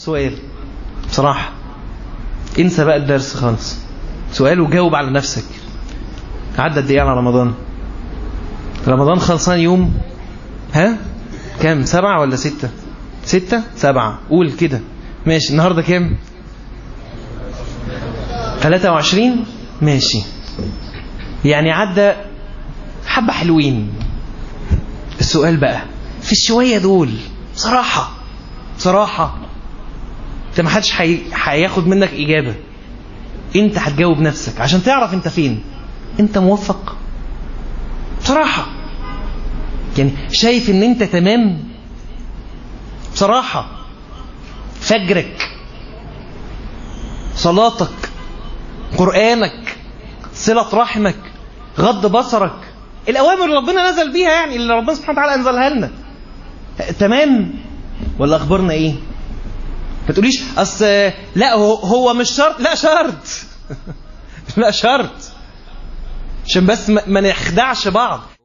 سؤال بصراحة انسى بقى الدرس خالص سؤال وجاوب على نفسك عدى قد ايه على رمضان رمضان خلصان يوم ها كام سبعة ولا ستة ستة سبعة قول كده ماشي النهاردة كام 23 ماشي يعني عدى حبة حلوين السؤال بقى في الشوية دول بصراحة بصراحة انت ما حدش هياخد منك إجابة انت هتجاوب نفسك عشان تعرف انت فين انت موفق بصراحة يعني شايف ان انت تمام بصراحة فجرك صلاتك قرآنك صلة رحمك غض بصرك الأوامر اللي ربنا نزل بيها يعني اللي ربنا سبحانه وتعالى أنزلها لنا تمام ولا أخبارنا إيه ما تقوليش أصل لا هو, هو مش شرط لا شرط لا شرط عشان بس ما نخدعش بعض